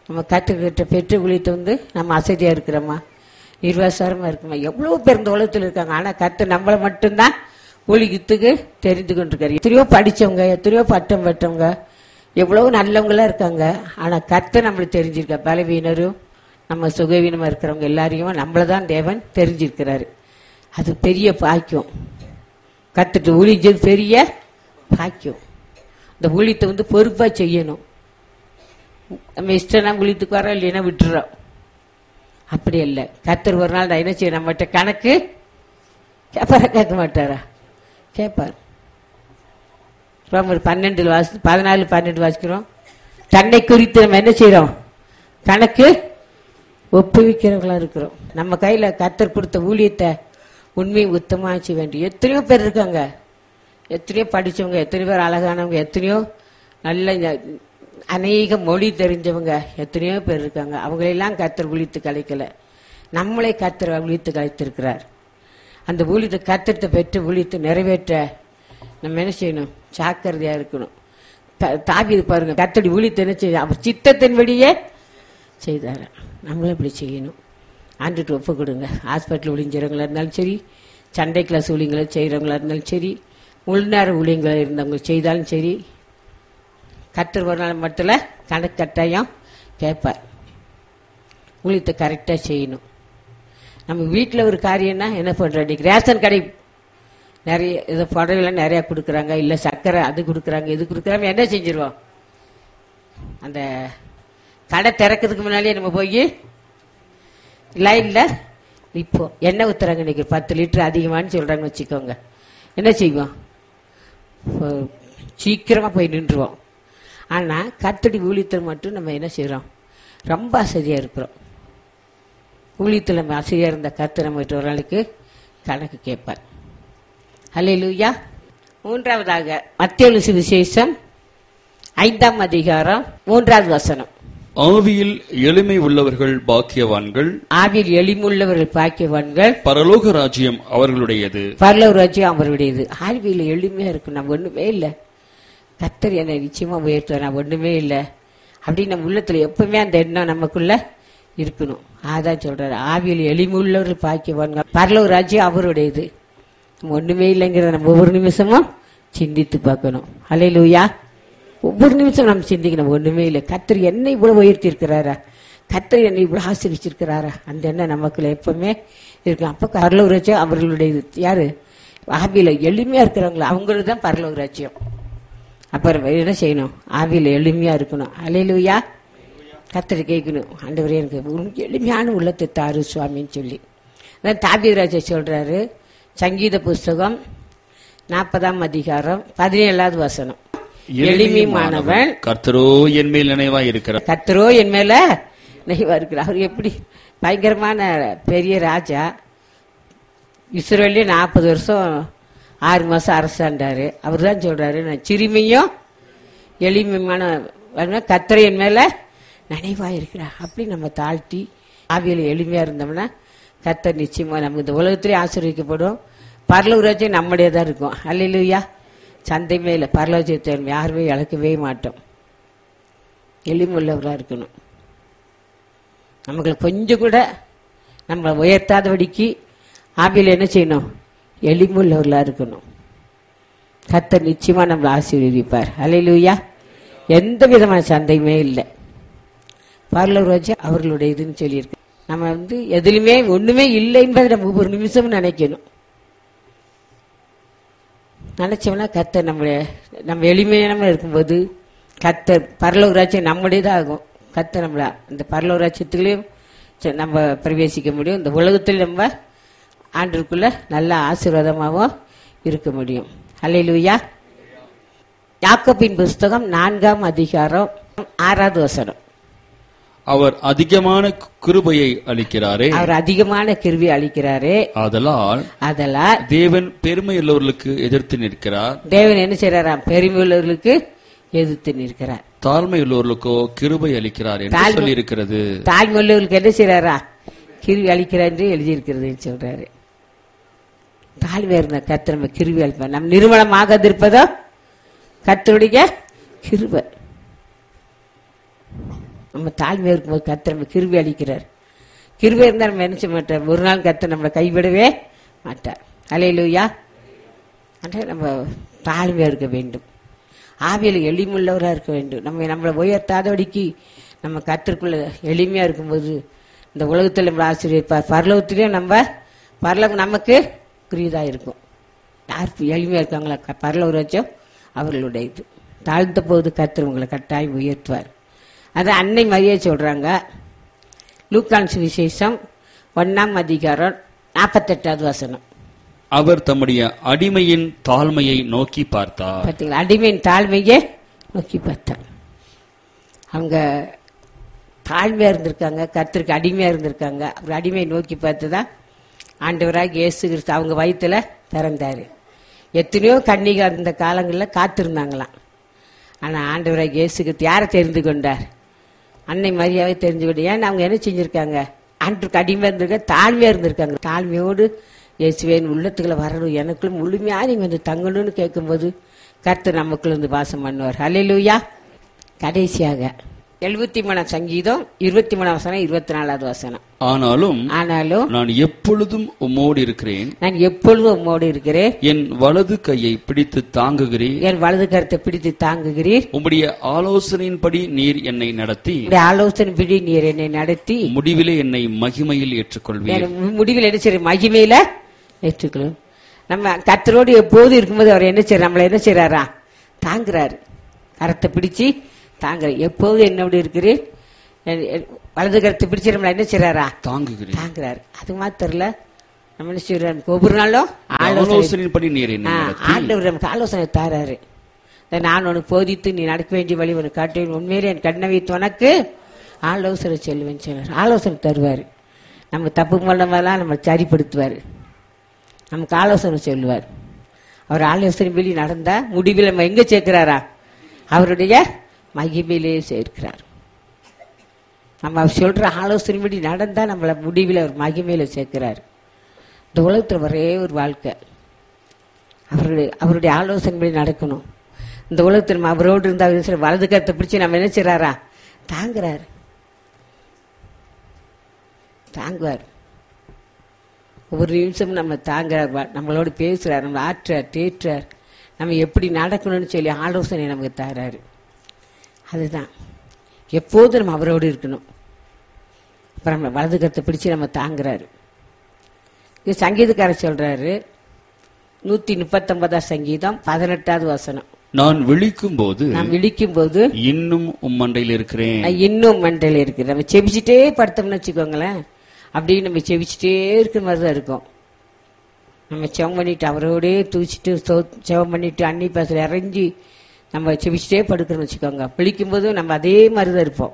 நம்ம கற்றுக்கிட்ட பெற்று குளித்து வந்து நம்ம அசதியா இருக்கிறோமா நிர்வாசாரமா இருக்குமா எவ்வளவு பேர் இந்த உலகத்தில் இருக்காங்க ஆனா கத்து நம்மளை மட்டும்தான் ஊழியத்துக்கு தெரிந்து கொண்டிருக்காரு எத்தனையோ படிச்சவங்க எத்தனையோ பட்டம் பெற்றவங்க எவ்வளவு நல்லவங்களா இருக்காங்க ஆனா கத்து நம்மளுக்கு தெரிஞ்சிருக்கா பலவீனரும் நம்ம சுகவீனமா இருக்கிறவங்க எல்லாரையும் நம்மளதான் தேவன் தெரிஞ்சிருக்கிறாரு அது பெரிய பாக்கியம் கத்துட்டு ஊழிஞ்சது பெரிய பாக்கியம் இந்த ஊழியத்தை வந்து பொறுப்பா செய்யணும் நம்ம இஷ்டம்னா ஊழியத்துக்கு வரோம் இல்லைன்னா விட்டுறோம் அப்படி இல்லை கத்தர் ஒரு நாள் நான் என்ன செய்ய நம்மகிட்ட கணக்கு கேட்பாரா கேட்க மாட்டாரா கேட்பார் ரோமர் பன்னெண்டு வாசி பதினாலு பன்னெண்டு வாசிக்கிறோம் தன்னை குறித்து நம்ம என்ன செய்றோம் கணக்கு ஒப்புவிக்கிறவங்களா இருக்கிறோம் நம்ம கையில கத்தர் கொடுத்த ஊழியத்தை உண்மையை உத்தமா செய்ய வேண்டிய எத்தனையோ பேர் இருக்காங்க எத்தனையோ படிச்சவங்க எத்தனையோ பேர் அழகானவங்க எத்தனையோ நல்ல ஞ- அநேக மொழி தெரிஞ்சவங்க எத்தனையோ பேர் இருக்காங்க அவங்களெல்லாம் கத்தர் விழித்து கலைக்கல நம்மளே கத்தர் விழித்து கலைத்திருக்கிறார் அந்த ஊழியத்தை கத்திரத்தை பெற்று ஊழியத்தை நிறைவேற்ற நம்ம என்ன செய்யணும் ஜாக்கிரதையா இருக்கணும் த- தாவீது பாருங்க கத்தடி ஊழியத்தை என்ன செய்ய அவர் சித்தத்தின்படியே செய்தார் நம்மளும் இப்படி செய்யணும் ஆண்டுட்டு ஒப்பு கொடுங்க ஹாஸ்பிட்டல் ஊழியங்கிறவங்களா இருந்தாலும் சரி சண்டை கிளாஸ் ஊழியங்களை செய்கிறவங்களா இருந்தாலும் சரி உள்நேர ஊழியங்களை இருந்தவங்க செய்தாலும் சரி கத்தர் ஒரு நாள் மட்டும் கணக்கு கட்டாயம் கேட்பார் ஊழியத்தை கரெக்டாக செய்யணும் நம்ம வீட்டில் ஒரு காரியம்னா என்ன பண்ணுறோம் இன்னைக்கு ரேஷன் கடை நிறைய இதை புடவைலாம் நிறையா கொடுக்குறாங்க இல்லை சர்க்கரை அது கொடுக்குறாங்க இது கொடுக்குறாங்க என்ன செஞ்சிருவோம் அந்த கடை திறக்கிறதுக்கு முன்னாடியே நம்ம போய் லைன்ல இப்போ எண்ணெய் ஊத்துறாங்க இன்னைக்கு பத்து லிட்டர் அதிகமான்னு சொல்றாங்கன்னு வச்சுக்கோங்க என்ன செய்வோம் இப்போ சீக்கிரமா போய் நின்றுவோம் ஆனா கத்தடி ஊழியத்தில் மட்டும் நம்ம என்ன செய்றோம் ரொம்ப அசதியா இருக்கிறோம் ஊழியத்தில் நம்ம அசதியா இருந்த கத்து நம்ம ஒரு நாளுக்கு கணக்கு கேட்பார் ஹalleluya மூன்றாவதாக மத்திய சுவிசேஷம் ஐந்தாம் அதிகாரம் மூன்றாவது வசனம் ஆவியில் எளிமை உள்ளவர்கள் பாக்கியவான்கள் ஆவியில் எளிமுள்ளவர்கள் பாக்கியவான்கள் பரலோக ராஜ்யம் அவர்களுடையது பரலவர் ராஜ்யம் அவருடையது ஆழ்வியில் எளிமையா இருக்கும் நம்ம ஒண்ணுமே இல்லை கத்தர் என்னை நிச்சயமா உயர்த்துவார் நான் ஒண்ணுமே இல்லை அப்படின்னு நம்ம உள்ளத்துல எப்பவுமே அந்த எண்ணம் நமக்குள்ள இருக்கணும் அதான் சொல்றாரு ஆவியில் எளிமுள்ளவர்கள் பாக்கியவான்கள் பரலவர் ராஜ்யம் அவருடையது நம்ம ஒண்ணுமே இல்லைங்கிறத நம்ம ஒவ்வொரு நிமிஷமும் சிந்தித்து பார்க்கணும் அலையிலூயா ஒவ்வொரு நிமிஷம் நம்ம சிந்திக்கணும் ஒண்ணுமே இல்லை கத்தர் என்னை இவ்வளவு உயர்த்தி இருக்கிறாரா கத்தர் என்னை இவ்வளவு ஆசிரிச்சிருக்கிறாரா அந்த எண்ணம் நமக்குள்ள எப்பவுமே இருக்கு அப்ப பரலோக ராஜ்யம் அவர்களுடைய யாரு ஆவியில எளிமையா இருக்கிறவங்கள அவங்களுக்கு தான் பரலோக ராஜ்யம் அப்புறம் என்ன செய்யணும் ஆவியில எளிமையா இருக்கணும் அலையிலுயா கத்தர் கேட்கணும் ஆண்டவரே எனக்கு உம் எளிமையான உள்ளத்தை தாரு சுவாமின்னு சொல்லி அதான் தாபிராஜா சொல்றாரு சங்கீத புஸ்தகம் நாற்பதாம் அதிகாரம் பதினேழாவது வசனம் எளிமையானவன் கர்த்தரோ என் மேல் நினைவாய் இருக்கிறார் கத்தரோ என் மேல நெய்வா இருக்கிறார் அவர் எப்படி பயங்கரமான பெரிய ராஜா இஸ்ரேலே நாற்பது வருஷம் ஆறு மாசம் அரசாண்டாரு அவர் தான் சொல்றாரு நான் சிறுமியும் எளிமையான கத்தரை என் மேல நினைவா இருக்கிறார் அப்படி நம்ம தாழ்த்தி ஆவியில் எளிமையா இருந்தோம்னா கத்தர் நிச்சயமா நம்ம இந்த உலகத்திலே ஆசீர்வதிக்கப்படும் பரலவராஜ்யம் நம்முடைய தான் இருக்கும் அல்லையா சந்தை மேல பரலோஜத்தை யாருமே இழக்கவே மாட்டோம் எளிமுள்ளவராக இருக்கணும் நமக்கு கொஞ்சம் கூட நம்மளை உயர்த்தாதபடிக்கு ஆவியில் என்ன செய்யணும் எளிமுள்ளவர்களாக இருக்கணும் கத்தர் நிச்சயமா நம்மளை ஆசீர்வதிப்பார் அலையிலுயா எந்த விதமான சந்தையுமே இல்லை பார்லர் வச்சு அவர்களுடைய இதுன்னு சொல்லியிருக்கு நம்ம வந்து எதுலையுமே ஒண்ணுமே இல்லை என்பதை நம்ம ஒவ்வொரு நிமிஷமும் நினைக்கணும் நினைச்சோம்னா கத்தர் நம்மள நம்ம எளிமையான இருக்கும்போது கத்தர் பரலோகராட்சியம் நம்முடையதாக ஆகும் கத்தர் நம்மள அந்த பரலோகராட்சியத்துலேயும் நம்ம பிரவேசிக்க முடியும் இந்த உலகத்தில் நம்ம ஆண்டிற்குள்ள நல்ல ஆசீர்வாதமாகவும் இருக்க முடியும் அல்லையிலுயா யாக்கோபின் புஸ்தகம் நான்காம் அதிகாரம் ஆறாவது வசனம் அவர் அதிகமான கிருபையை அளிக்கிறாரே அவர் அதிகமான கிருவி அளிக்கிறாரே ஆதலால் அதெல்லாம் தேவன் பெருமையுள்ளவர்களுக்கு எதிர்த்து நிற்கிறார் தேவன் என்ன செய்யறாராம் பெருமையுள்ளவர்களுக்கு எதிர்த்து நிற்கிறார் தாழ்மையுள்ளவர்களுக்கோ கிருபை அளிக்கிறார் என்று தாழ்மை- சொல்லி இருக்கிறது தாழ்மையுள்ளவர்களுக்கு என்ன செய்யறாரா கிருவி அளிக்கிறார் என்று எழுதியிருக்கிறதுன்னு சொல்றாரு தாழ்மை இருந்த கர்த்தர் நம்ம கிருவி அளிப்பார் நம் நிறுவனமாக இருப்பதோ கர்த்தருடைய கிருபை நம்ம தாழ்மையா இருக்கும்போது கர்த்தர் நம்ம கிருபை அளிக்கிறார் கிருபை இருந்தால் நம்ம என்ன செய்ய மாட்டார் ஒரு நாள் கர்த்தர் நம்மளை கைவிடவே மாட்டார் அலையிலுயா ஆனால் நம்ம தாழ்மையா இருக்க வேண்டும் ஆவியில் எளிமுள்ளவராக இருக்க வேண்டும் நம்ம நம்மளை உயர்த்தாதபடிக்கு நம்ம கத்திற்குள்ள எளிமையா இருக்கும்போது இந்த உலகத்தில் நம்மளை ஆசிரியப்பார் பரலோகத்திலையும் நம்ம பரலோகம் நமக்கு குறியதா இருக்கும் யார் எளிமையா இருக்காங்களா க- பரலோகம் வச்சோ அவர்களுடைய இது தாழ்ந்த போது கர்த்தர் உங்களை கட்டாயம் உயர்த்துவார் அது அன்னை மரியே சொல்றாங்க லூக்கான் சுவிசேஷம் ஒன்னாம் அதிகாரம் நாற்பத்தெட்டாவது வசனம் அவர் தம்முடைய அடிமையின் தாழ்மையை நோக்கி பார்த்தார் பார்த்தீங்களா அடிமையின் தாழ்மையே நோக்கி பார்த்தார் அவங்க தாழ்மையா இருந்திருக்காங்க கர்த்தருக்கு அடிமையா இருந்திருக்காங்க அவர் அடிமையை நோக்கி பார்த்து தான் ஆண்டவராக இயேசு கிறிஸ்து அவங்க வயித்துல பிறந்தாரு எத்தனையோ கன்னிகா இருந்த காலங்களில் காத்திருந்தாங்களாம் ஆனா ஆண்டவராக இயேசு கிறிஸ்து யாரை தெரிந்து கொண்டார் அன்னை மரியாதை தெரிஞ்சு கொண்டு ஏன் அவங்க என்ன செஞ்சிருக்காங்க ஆண்டுக்கு அடிமையா இருந்திருக்காங்க தாழ்மையா இருந்திருக்காங்க தாழ்மையோடு இயேசுவேன் உள்ளத்துக்குள்ள வரணும் எனக்குள்ள முழுமையா நீங்க வந்து தங்கணும்னு கேட்கும்போது கர்த்தர் நமக்குள்ள வந்து வாசம் பண்ணுவார் ஹalleluya கடைசியாக எழுபத்தி மூணாம் சங்கீதம் இருபத்தி மூணாம் வசனம் இருபத்தி நாலாவது வசனம் ஆனாலும் ஆனாலும் நான் எப்பொழுதும் உம்மோடு இருக்கிறேன் நான் எப்பொழுதும் உம்மோடு இருக்கிறேன் என் வலது கையை பிடித்து தாங்குகிறீர் என் வலது கருத்தை பிடித்து தாங்குகிறீர் உம்முடைய ஆலோசனையின்படி நீர் என்னை நடத்தி உடைய ஆலோசனை பிடி நீர் என்னை நடத்தி முடிவிலே என்னை மகிமையில் ஏற்றுக்கொள்வீர் எனக்கு முடிவில் என்ன செய்ய மகிமையில ஏற்றுக்கணும் நம்ம கத்தரோடு எப்போது இருக்கும்போது அவர் என்ன செய்யறார் நம்மளை என்ன செய்யறாரா தாங்குறாரு கரத்தை பிடிச்சு தாங்குற எப்போது என்னோடு இருக்கிறேன் என்- என் வலது கரத்தை பிடிச்சு நம்மளை என்ன செய்யறாரா தாங்குகிறேன் தாங்குறாரு அது மாத்திரல நம்ம என்ன செய்யறாரு ஒவ்வொரு நாளும் ஆலோசனை ஆலோசனையின்படி நீர் என்னை ஆ, நடத்தி ஆண்டவர் நமக்கு ஆலோசனை தாராரு இதை நான் உனக்கு போதித்து நீ நடக்க வேண்டிய வழி உனக்கு காட்டுவேன் உண்மையிலே என் கண்ணை வைத்து உனக்கு ஆலோசனை செல்வேன் சொன்னார் ஆலோசனை தருவார் நம்ம தப்பு மூலமெல்லாம் நம்ம சரிப்படுத்துவார் நமக்கு ஆலோசனை சொல்லுவார் அவர் ஆலோசனைபடி நடந்தா முடிவில் நம்ம எங்க சேர்க்கிறாரா அவருடைய மகிமையிலே சேர்க்கிறார் நம்ம அவர் சொல்ற ஆலோசனைபடி நடந்தா நம்மளை முடிவில் அவர் மகிமையில சேர்க்கிறார் இந்த உலகத்தில் ஒரே ஒரு வாழ்க்கை அவருடைய அவருடைய ஆலோசனைப்படி நடக்கணும் இந்த உலகத்தில் நம்ம அவரோடு இருந்தா அவர் என்ன வலது கருத்தை பிடிச்சு நம்ம என்ன செய்றாரா தாங்குறாரு தாங்குவார் ஒவ்வொரு நிமிஷமும் நம்ம தாங்குறார் வ- நம்மளோட பேசுறார் நம்ம ஆற்றார் தேற்றார் நம்ம எப்படி நடக்கணும்னு சொல்லி ஆலோசனை நமக்கு தராரு அதுதான் எப்போதும் நம்ம அவரோடு இருக்கணும் அப்புறம் நம்ம வலது கருத்தை பிடிச்சு நம்ம தாங்குறாரு இது சங்கீதக்காரர் சொல்றாரு நூத்தி முப்பத்தொன்பதாம் சங்கீதம் பதினெட்டாவது வசனம் நான் விழிக்கும் போது நாம் விழிக்கும் போது இன்னும் உம்மண்டையில் இருக்கிறேன் நான் இன்னும் மண்டையில் இருக்கு நம்ம செபிச்சுட்டே படுத்தோம்னு வச்சுக்கோங்களேன் அப்படியே நம்ம செபிச்சுட்டே இருக்கிற மாதிரி தான் இருக்கும் நம்ம செவம் பண்ணிட்டு அவரோடே தூச்சிட்டு சோ- செவம் பண்ணிட்டு அன்னி பாசல இறங்கி நம்ம செபிச்சுட்டே படுக்கிறோம்னு வச்சுக்கோங்க விழிக்கும் போதும் நம்ம அதே மாதிரி தான் இருப்போம்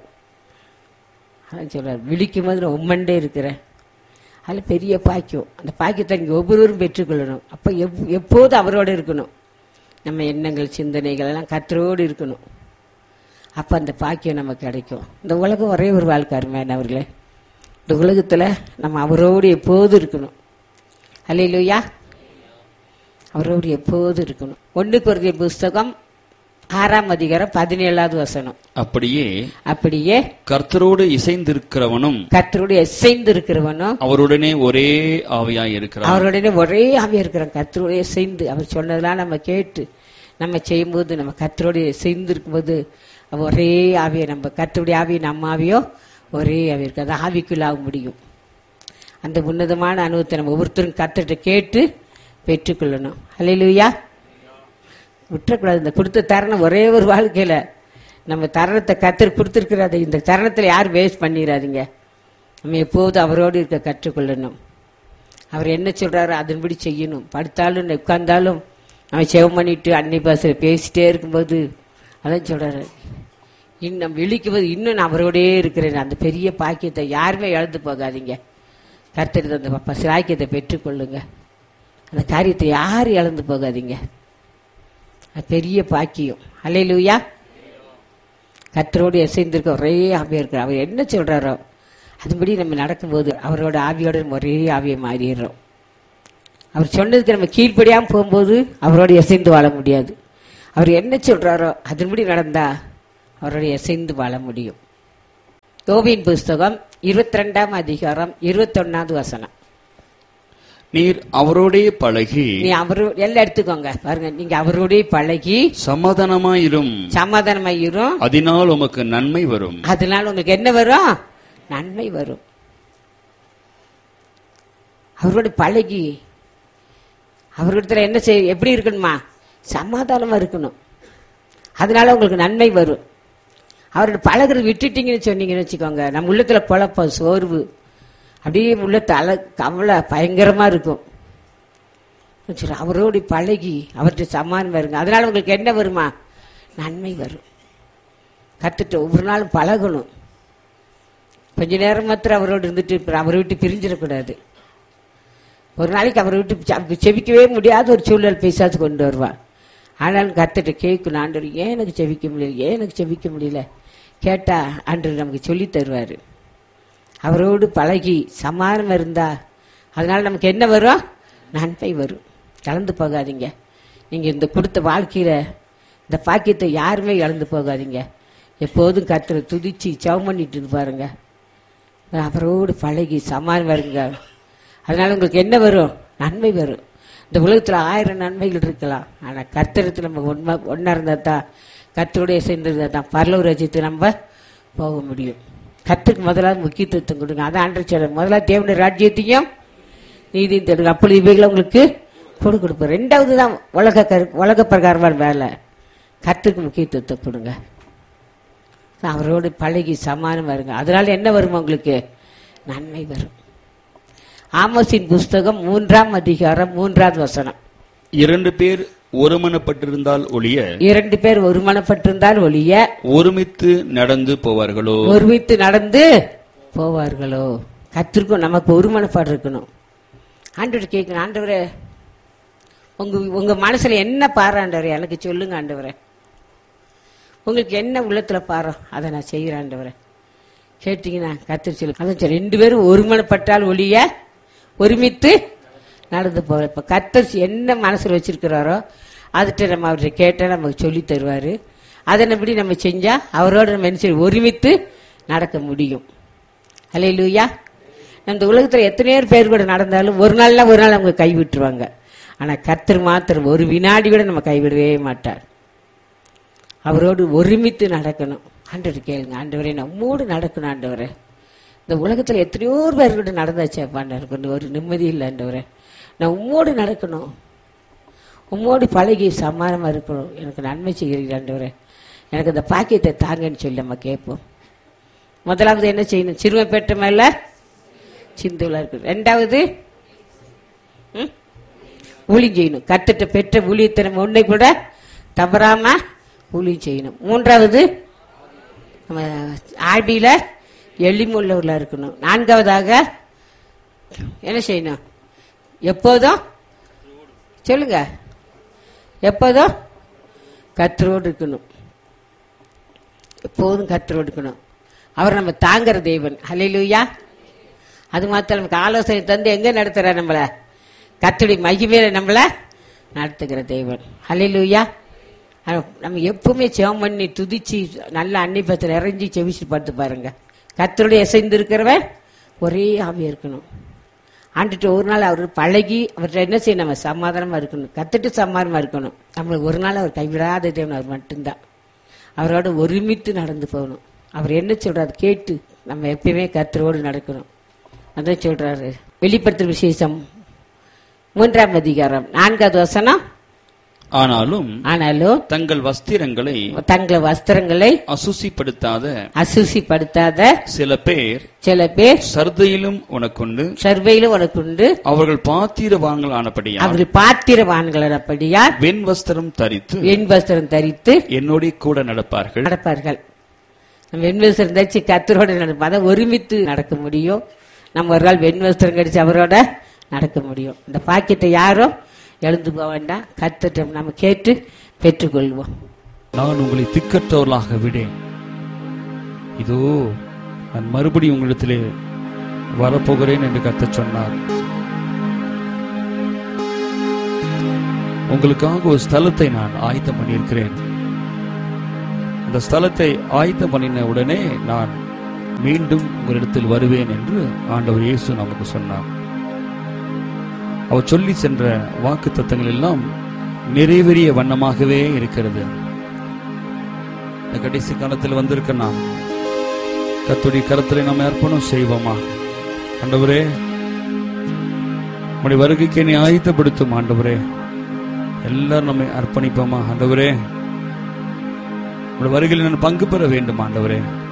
அதான் சொல்றாரு விழிக்கும் போது நான் உம்மண்டே இருக்கிறேன் அதில் பெரிய பாக்கியம் அந்த பாக்கியத்தை நீங்கள் ஒவ்வொருவரும் பெற்றுக்கொள்ளணும் அப்போ எப் எப்போதும் அவரோட இருக்கணும் நம்ம எண்ணங்கள் சிந்தனைகள் எல்லாம் கத்தரோடு இருக்கணும் அப்போ அந்த பாக்கியம் நமக்கு கிடைக்கும் இந்த உலகம் ஒரே ஒரு வாழ்க்கை அருமையானவர்களே இந்த உலகத்தில் நம்ம அவரோடு எப்போதும் இருக்கணும் அல்லையிலுயா அவரோடு எப்போதும் இருக்கணும் ஒன்று குறைய புஸ்தகம் ஆறாம் அதிகாரம் பதினேழாவது வசனம் அப்படியே அப்படியே கர்த்தரோடு இசைந்திருக்கிறவனும் கத்தரோடு எசைந்து இருக்கிறவனும் அவருடனே ஒரே ஆவியாய் இருக்கிறான் அவருடனே ஒரே ஆவியா இருக்கிறோம் கத்தரோட சேர்ந்து அவர் சொன்னதெல்லாம் நம்ம கேட்டு நம்ம செய்யும்போது நம்ம கத்தரோட சேர்ந்து இருக்கும்போது அவ ஒரே ஆவியை நம்ம கத்தருடைய ஆவியை நம்ம ஆவியோ ஒரே ஆவி இருக்கு அது ஆவிக்குள்ள ஆக முடியும் அந்த உன்னதமான அனுபவத்தை நம்ம ஒவ்வொருத்தரும் கத்துட்டு கேட்டு பெற்றுக்கொள்ளணும் அல்லையிலுயா விட்டுறக்கூடாது இந்த கொடுத்த தருணம் ஒரே ஒரு வாழ்க்கையில நம்ம தருணத்தை கத்தர் கொடுத்துருக்கிறாரு இந்த தருணத்துல யாரும் வேஸ்ட் பண்ணிடாதீங்க நம்ம எப்போதும் அவரோடு இருக்க கற்றுக்கொள்ளணும் அவர் என்ன சொல்றாரோ அதன்படி செய்யணும் படுத்தாலும் உட்கார்ந்தாலும் நம்ம செவம் பண்ணிட்டு அன்னை பாசல பேசிட்டே இருக்கும்போது அதான் சொல்றாரு இன்னும் விழிக்கும் போது இன்னும் நான் அவரோடே இருக்கிறேன் அந்த பெரிய பாக்கியத்தை யாருமே இழந்து போகாதீங்க கர்த்தர் அந்த ப- சிலாக்கியத்தை பெற்றுக்கொள்ளுங்க அந்த காரியத்தை யாரும் இழந்து போகாதீங்க அது பெரிய பாக்கியம் அல்லையிலூயா கத்தரோடு இசைந்திருக்க ஒரே ஆவியா இருக்கிற அவர் என்ன சொல்றாரோ அதுபடி நம்ம நடக்கும்போது அவரோட ஆவியோட நம்ம ஒரே ஆவியை மாறிடுறோம் அவர் சொன்னதுக்கு நம்ம கீழ்ப்படியாம போகும்போது அவரோட இசைந்து வாழ முடியாது அவர் என்ன சொல்றாரோ அதன்படி நடந்தா அவரோட இசைந்து வாழ முடியும் யோபின் புஸ்தகம் இருபத்தி ரெண்டாம் அதிகாரம் இருபத்தொன்னாவது வசனம் நீர் அவரோடே பழகி நீ அவரு எல்லாம் எடுத்துக்கோங்க பாருங்க நீங்க அவரோடய பழகி சமாதானமாயிரும் சமாதானமாயிரும் அதனால் உமக்கு நன்மை வரும் அதனால உங்களுக்கு என்ன வரும் நன்மை வரும் அவரோட பழகி அவர்கிட்ட என்ன செய்ய எப்படி இருக்கணுமா சமாதானமா இருக்கணும் அதனால உங்களுக்கு நன்மை வரும் அவரோட பழகுறது விட்டுட்டீங்கன்னு சொன்னீங்கன்னு வச்சுக்கோங்க நம்ம உள்ளத்துல குழப்பம் சோர்வு அப்படியே உள்ளத்து அல கவலை பயங்கரமா இருக்கும் சரி அவரோடு பழகி அவர்கிட்ட சமாதானம் வருங்க அதனால உங்களுக்கு என்ன வருமா நன்மை வரும் கத்துட்டு ஒவ்வொரு நாளும் பழகணும் கொஞ்ச நேரம் மாத்திரம் அவரோடு இருந்துட்டு அப்புறம் அவரை விட்டு பிரிஞ்சிடக்கூடாது ஒரு நாளைக்கு அவரை விட்டு செ- செபிக்கவே முடியாத ஒரு சூழல் பேசாது கொண்டு வருவான் ஆனாலும் கத்துட்டு கேட்கணும் ஆண்டவர் ஏன் எனக்கு செபிக்க முடியல ஏன் எனக்கு செபிக்க முடியல கேட்டா ஆண்டவர் நமக்கு சொல்லி தருவாரு அவரோடு பழகி சமாதானம் இருந்தா அதனால நமக்கு என்ன வரும் நன்மை வரும் கலந்து போகாதீங்க நீங்க இந்த கொடுத்த வாழ்க்கையில இந்த பாக்கியத்தை யாருமே இழந்து போகாதீங்க எப்போதும் கத்துற துதிச்சு சவம் பண்ணிட்டு இருந்து பாருங்க அவரோடு பழகி சமாதானம் வருங்க அதனால உங்களுக்கு என்ன வரும் நன்மை வரும் இந்த உலகத்துல ஆயிரம் நன்மைகள் இருக்கலாம் ஆனா கர்த்தரத்துல நம்ம ஒன்மா ஒன்னா இருந்தா தான் கர்த்தருடைய சேர்ந்திருந்தா தான் பரலூர் ரசித்து நம்ம போக முடியும் கத்துக்கு முதலாவது முக்கியத்துவம் கொடுங்க அதான் ஆண்டு சொல்ல முதலாவது தேவனுடைய ராஜ்யத்தையும் நீதியும் தேடுங்க அப்படி இவைகளை உங்களுக்கு கொடு கொடுப்போம் ரெண்டாவது தான் உலக கரு உலக பிரகாரமான வேலை கத்துக்கு முக்கியத்துவத்தை கொடுங்க அவரோடு பழகி சமானம் வருங்க அதனால என்ன வரும் உங்களுக்கு நன்மை வரும் ஆமோசின் புஸ்தகம் மூன்றாம் அதிகாரம் மூன்றாவது வசனம் இரண்டு பேர் ஒருமனப்பட்டிருந்தால் ஒழிய இரண்டு பேர் ஒருமனப்பட்டிருந்தால் ஒழிய ஒருமித்து நடந்து போவார்களோ ஒருமித்து நடந்து போவார்களோ கத்திருக்கும் நமக்கு ஒருமனப்பாடு இருக்கணும் ஆண்டவர் கேட்கணும் ஆண்டவரே உங்க உங்க மனசுல என்ன பாரு ஆண்டவரே எனக்கு சொல்லுங்க ஆண்டவரே உங்களுக்கு என்ன உள்ளத்துல பாரம் அதை நான் செய்கிறேன் ஆண்டவரே கேட்டீங்கன்னா கத்திரி சொல்லு அதான் சரி ரெண்டு பேரும் ஒருமனப்பட்டால் ஒழிய ஒருமித்து நடந்து போற இப்ப கத்தர் என்ன மனசுல வச்சிருக்கிறாரோ அதுகிட்ட நம்ம அவர்கிட்ட கேட்டா நமக்கு சொல்லி தருவாரு அதனபடி நம்ம செஞ்சா அவரோட நம்ம என்ன செய்ய ஒருமித்து நடக்க முடியும் அலே லூயா இந்த உலகத்துல எத்தனையோ பேர் கூட நடந்தாலும் ஒரு நாள்ல ஒரு நாள் அவங்க கைவிட்டுருவாங்க ஆனா கத்தர் மாத்திரம் ஒரு வினாடி கூட நம்ம கைவிடவே மாட்டார் அவரோடு ஒருமித்து நடக்கணும் ஆண்டவர் கேளுங்க ஆண்டவரே நம்மோடு நடக்கணும் ஆண்டவரே இந்த உலகத்துல எத்தனையோ பேர் கூட நடந்தாச்சே ஆண்டவர் கொஞ்சம் ஒரு நிம்மதி இல்லை ஆண்டவரே நான் உம்மோடு நடக்கணும் உம்மோடு பழகி சமாதானமா இருக்கணும் எனக்கு நன்மை செய்கிறீர்கள் ஆண்டவரே எனக்கு இந்த பாக்கியத்தை தாங்கன்னு சொல்லி நம்ம கேட்போம் முதலாவது என்ன செய்யணும் சிறுமை பெற்ற மேல சிந்துலா இருக்கு ரெண்டாவது ம்? ஊழியம் செய்யணும் கத்துட்ட பெற்ற ஊழியத்தை நம்ம ஒன்றை கூட தவறாம ஊழியம் செய்யணும் மூன்றாவது நம்ம ஆடியில எளிமுள்ளவர்களா இருக்கணும் நான்காவதாக என்ன செய்யணும் எப்போதும் சொல்லுங்க எப்போதும் கத்தரோடு இருக்கணும் எப்போதும் கத்தரோடு இருக்கணும் அவர் நம்ம தாங்குற தேவன் ஹalleluya அது மாத்திரம் நமக்கு ஆலோசனை தந்து எங்க நடத்துற நம்மள கத்தடி மகிமையில நம்மள நடத்துகிற தேவன் ஹalleluya நம்ம எப்பவுமே ஜெபம் பண்ணி துதிச்சு நல்ல அன்னிப்பத்தில் இறங்கி செவிச்சு பார்த்து பாருங்க கத்தருடைய இசைந்து இருக்கிறவன் ஒரே ஆவியா இருக்கணும் ஆண்டுட்டு ஒரு நாள் அவர் பழகி அவர்கிட்ட என்ன செய்யணும் நம்ம சமாதானமா இருக்கணும் கத்துட்டு சமாதானமா இருக்கணும் நம்மளுக்கு ஒரு நாள் அவர் கைவிடாத தேவன் அவர் மட்டும்தான் அவரோட ஒருமித்து நடந்து போகணும் அவர் என்ன சொல்றாரு கேட்டு நம்ம எப்பயுமே கத்தரோடு நடக்கணும் அதான் சொல்றாரு வெளிப்படுத்தும் விசேஷம் மூன்றாம் அதிகாரம் நான்காவது வசனம் ஆனாலும் ஆனாலும் தங்கள் வஸ்திரங்களை தங்கள் வஸ்திரங்களை அசுசிப்படுத்தாத அசுசிப்படுத்தாத சில பேர் சில பேர் சர்தையிலும் உனக்குண்டு சர்வையிலும் உனக்கு உண்டு அவர்கள் பாத்திரவான்கள் ஆனபடியா அவர்கள் பாத்திரவான்களபடியா வெண் வஸ்திரம் தரித்து வெண் வஸ்திரம் தரித்து என்னோட கூட நடப்பார்கள் நடப்பார்கள் நம்ம வெண் வஸ்திரம் தரிச்சு கத்தரோட நடப்போம் அதான் ஒருமித்து நடக்க முடியும் நம்ம ஒரு நாள் வெண் வஸ்திரம் கடிச்சு அவரோட நடக்க முடியும் இந்த பாக்கியத்தை யாரும் எழுந்து போக வேண்டாம் கத்துட்டு நம்ம கேட்டு பெற்றுக்கொள்வோம் நான் உங்களை திக்கற்றவர்களாக விடேன் இதோ நான் மறுபடியும் உங்களிடத்திலே வரப்போகிறேன் என்று கர்த்தர் சொன்னார் உங்களுக்காக ஒரு ஸ்தலத்தை நான் ஆயத்தம் பண்ணியிருக்கிறேன் அந்த ஸ்தலத்தை ஆயத்தம் பண்ணின உடனே நான் மீண்டும் உங்களிடத்தில் வருவேன் என்று ஆண்டவர் இயேசு நமக்கு சொன்னார் அவர் சொல்லி சென்ற வாக்கு தத்தங்கள் எல்லாம் நிறைவேறிய வண்ணமாகவே இருக்கிறது இந்த கடைசி காலத்தில் வந்திருக்க நாம் கத்துடைய கரத்தில் நம்ம அர்ப்பணம் செய்வோமா ஆண்டவரே உடைய வருகைக்கு என்னை ஆயத்தப்படுத்தும் ஆண்டவரே எல்லாரும் நம்மை அர்ப்பணிப்போமா ஆண்டவரே உடைய வருகையில் நான் பங்கு பெற வேண்டும் ஆண்டவரே